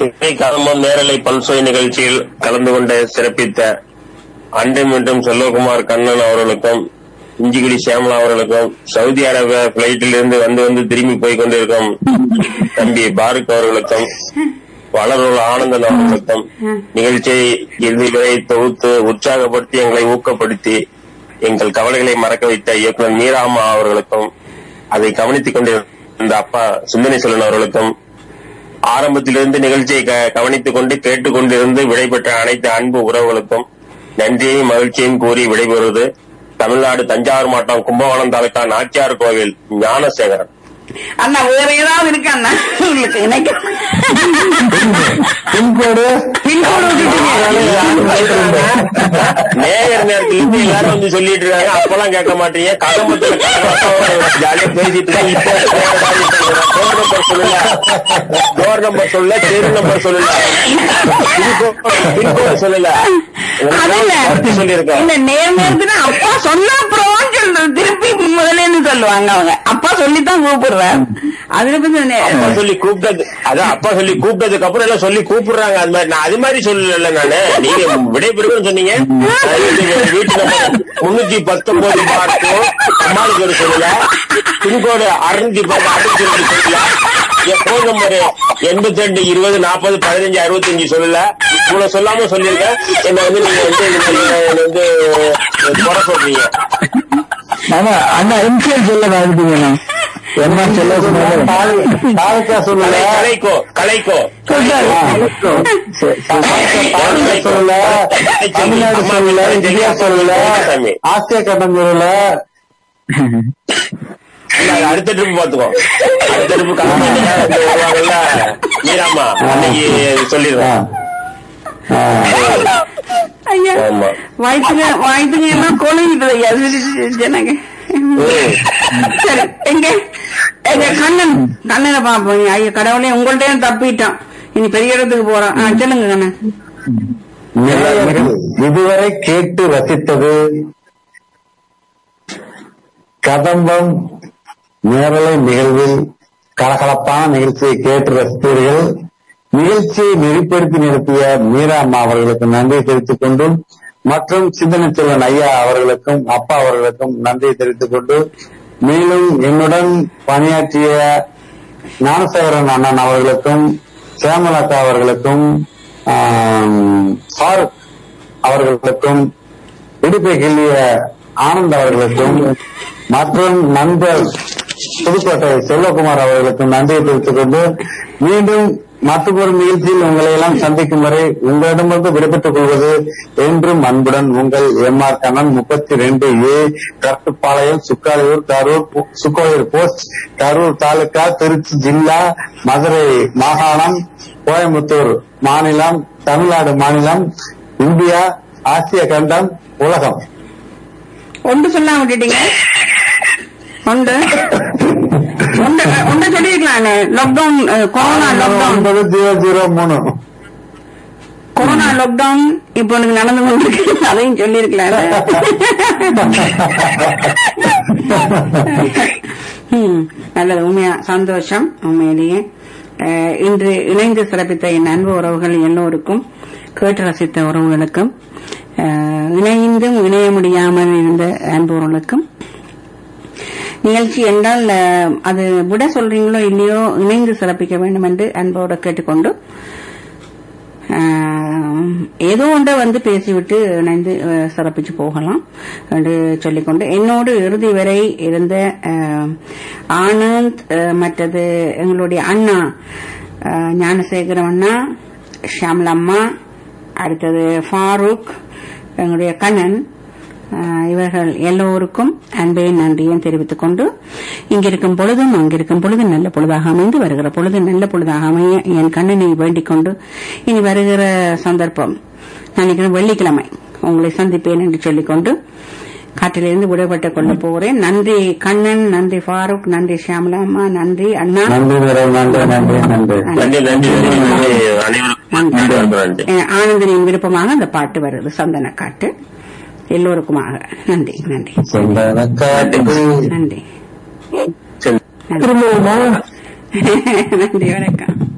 திரை கதம்பம் நேரலை பல்சுவை நிகழ்ச்சியில் கலந்து கொண்டு சிறப்பித்த அண்டம் என்றும் செல்வகுமார் கண்ணன் அவர்களுக்கும் இஞ்சிகுடி சியாமலா அவர்களுக்கும் சவுதி அரேபியா பிளைட்டில் இருந்து வந்து வந்து திரும்பி போய் கொண்டிருக்கும் தம்பி பாருக் அவர்களுக்கும் வளருள்ள ஆனந்தன் அவர்களுக்கும் நிகழ்ச்சியை இறுதி வரை தொகுத்து உற்சாகப்படுத்தி எங்களை ஊக்கப்படுத்தி எங்கள் கவலைகளை மறக்க வைத்த இயக்குனர் மீராமா அவர்களுக்கும் அதை கவனித்துக் கொண்டிருந்த அப்பா சிந்தனை செல்வன் அவர்களுக்கும் ஆரம்பத்திலிருந்து நிகழ்ச்சியை க- கவனித்துக் கொண்டு கேட்டுக்கொண்டிருந்து விடைபெற்ற அனைத்து அன்பு உறவுகளுக்கும் நன்றியையும் மகிழ்ச்சியையும் கூறி விடைபெறுவது தமிழ்நாடு தஞ்சாவூர் மாவட்டம் கும்பகோணம் தாலுகா நாச்சியார் கோவில் ஞானசேகரன் அண்ணா வேற ஏதாவது இருக்கு அண்ணா உங்களுக்கு இணைக்க பின்கோடு பின்கோடு விட்டுட்டீங்க நேயர் நேரத்துல இருந்து எல்லாரும் வந்து சொல்லிட்டு இருக்காங்க அப்பெல்லாம் கேட்க மாட்டீங்க கதம்பத்துல ஜாலியா பேசிட்டு இருக்காங்க. இப்போ டோர் நம்பர் சொல்லல டோர் நம்பர் சொல்லல தெரு நம்பர் சொல்லல பின்கோடு சொல்லல அதில்ல சொல்லியிருக்கேன் இல்ல நேர் நேரத்துல அப்பா சொன்ன அப்புறம் சொல்றது திருப்பி முதலேன்னு சொல்லுவாங்க அவங்க அப்பா சொல்லித்தான் கூப்பிடுறேன் அதுல வந்து நே- அப்பா சொல்லி கூப்பிட்டது அதான் அப்பா சொல்லி கூப்பிட்டதுக்கு அப்புறம் எல்லாம் சொல்லி கூப்பிடுறாங்க அது மாதிரி நான் அது மாதிரி சொல்லல நானு நீங்க விடைபெறுன்னு சொன்னீங்க நான் வீட்டு- வீட்டு நம்பர் முன்னூத்தி பத்தொன்பது பார்க்கும் அம்மாளுக்கு ஒரு சொல்லல பின்கோடு அறுநூத்தி பத்து அறுநூத்தி ரெண்டு சொல்லல என் போன் நம்பர் எண்பத்தி ரெண்டு இருபது நாற்பது பதினஞ்சு அறுபத்தஞ்சு சொல்லல இவ்வளவு சொல்லாம சொல்லியிருக்கேன் என்ன வந்து நீங்க வந்து இந்த மாதிரி என்னை வந்து குறை சொல்றீங்க ஆனா அண்ணா இன்சியல் சொல்ல மறந்துட்டீங்கண்ணா என்ன சொல்ல சொன்னாரு தாலுக்கா சொல்லல கலை- கலைக்கோ கலைக்கோ தாலுக்கா சொல்லல தமிழ்நாடு சொல்லல இந்தியா சொல்லல ஆசிய கண்டம் சொல்லல இல்ல, அது அடுத்த ட்ரிப் பாத்துக்கோ அடுத்த ட்ரிப் வருவாங்கல்ல மீராமா அன்னைக்கு சொல்லிடுவேன் ஆ. ஐயா ஆமா. வயிற்றுங்க வயிற்றுங்க எல்லாம் கொழுங்கிட்டு ஐயா ஜனங்க சரி எங்க எங்க கண்ணன் கண்ணனை பாப்போம் ஐயா கடவுளே உங்கள்ட்ட தப்பிட்டோம் இனி பெரிய இடத்துக்கு போறோம் ஆ, சொல்லுங்க கண்ணன் நேயர்கள் இதுவரை கேட்டு ரசித்தது கதம்பம் நேரலை நிகழ்வில் கலகலப்பான நிகழ்ச்சியை கேட்டு ரசித்தீர்கள் நிகழ்ச்சியை நெறிப்படுத்தி நடத்திய மீரா அம்மா அவர்களுக்கு நன்றி தெரிவித்துக் கொண்டும் மற்றும் சிந்தனை செல்வன் ஐயா அவர்களுக்கும் அப்பா அவர்களுக்கும் நன்றி தெரிவித்துக் கொண்டு மேலும் என்னுடன் பணியாற்றிய ஞானசேகரன் அண்ணன் அவர்களுக்கும் சேமலதா அவர்களுக்கும் ஆம், ஃபாரூக் அவர்களுக்கும் விடுப்பை கிள்ளிய ஆனந்த் அவர்களுக்கும் மற்றும் நண்பர் புதுக்கோட்டை செல்வகுமார் அவர்களுக்கும் நன்றியை தெரிவித்துக் கொண்டு மீண்டும் மற்றொரு நிகழ்ச்சியில் உங்களை எல்லாம் சந்திக்கும் வரை உங்களிடமிருந்து விடைபெற்றுக் கொள்வது என்றும் அன்புடன் உங்கள் எம் ஆர் கண்ணன் முப்பத்தி ரெண்டு ஏ கருத்துப்பாளையம் சுக்காலியூர் கரூர் பு- சுக்கோயூர் போஸ்ட் கரூர் தாலுகா திருச்சி ஜில்லா மதுரை மாகாணம் கோயம்புத்தூர் மாநிலம் தமிழ்நாடு மாநிலம் இந்தியா ஆசிய கண்டம் உலகம் ஒன்று சொல்லாம விட்டுட்டீங்க ஒன்று ஒன்று ஒன்று சொல்லிருக்கலாம் லாக்டவுன் கொரோனா லாக்டவுன் ஒன்பது ஜீரோ ஜீரோ மூணு கொரோனா லாக்டவுன் இப்போ எனக்கு நடந்து கொண்டிருக்கு அதையும் சொல்லிருக்கலாம் ம், நல்லது உண்மையா சந்தோஷம் உண்மையிலேயே அஹ், இன்று இணைந்து சிறப்பித்த என் அன்பு உறவுகள் எல்லோருக்கும் கேட்டு ரசித்த உறவுகளுக்கும் அஹ், இணைந்தும் இணைய முடியாமல் இருந்த அன்பு உறவுகளுக்கும் நிகழ்ச்சி என்றால் அஹ், அது விட சொல்றீங்களோ இல்லையோ இணைந்து சிறப்பிக்க வேண்டும் என்று அன்போடு கேட்டுக்கொண்டு ஆஹ், ஏதோ ஒன்றை வந்து பேசிவிட்டு இணைந்து அஹ், சிறப்பிச்சு போகலாம் என்று சொல்லிக்கொண்டு என்னோடு இறுதி வரை இருந்த ஆஹ், ஆனந்த் அஹ், மற்றது எங்களுடைய அண்ணா ஆஹ், ஞானசேகரம் அண்ணா ஷாம்லம்மா அடுத்தது ஃபாரூக் எங்களுடைய கண்ணன் ஆஹ், இவர்கள் எல்லோருக்கும் அன்பையும் நன்றியும் தெரிவித்துக் கொண்டு இங்கிருக்கும் பொழுதும் அங்கிருக்கும் பொழுது நல்ல பொழுதாக அமைந்து வருகிற பொழுது நல்ல பொழுதாக அமைய என் கண்ணனை வேண்டிக் கொண்டு இனி வருகிற சந்தர்ப்பம் நினைக்கிறேன் வெள்ளிக்கிழமை உங்களை சந்திப்பேன் என்று சொல்லிக்கொண்டு காற்றிலிருந்து விடுபட்டுக் கொள்ள போகிறேன் நன்றி கண்ணன் நன்றி ஃபாரூக் நன்றி ஷியாமலா அம்மா நன்றி அண்ணா நன்றி மேடம் நன்றி நன்றி நன்றி நன்றி நன்றி நன்றி நன்றி அனைவருக்கும் நன்றி நன்றி நன்றி அஹ், ஆனந்தனின் விருப்பமாக அந்த பாட்டு வருது சந்தன காட்டு எல்லோருக்குமாக நன்றி நன்றி சொந்தனக்காட்டு நன்றி சரி நன்றி திரும்பவுமா நன்றி வணக்கம்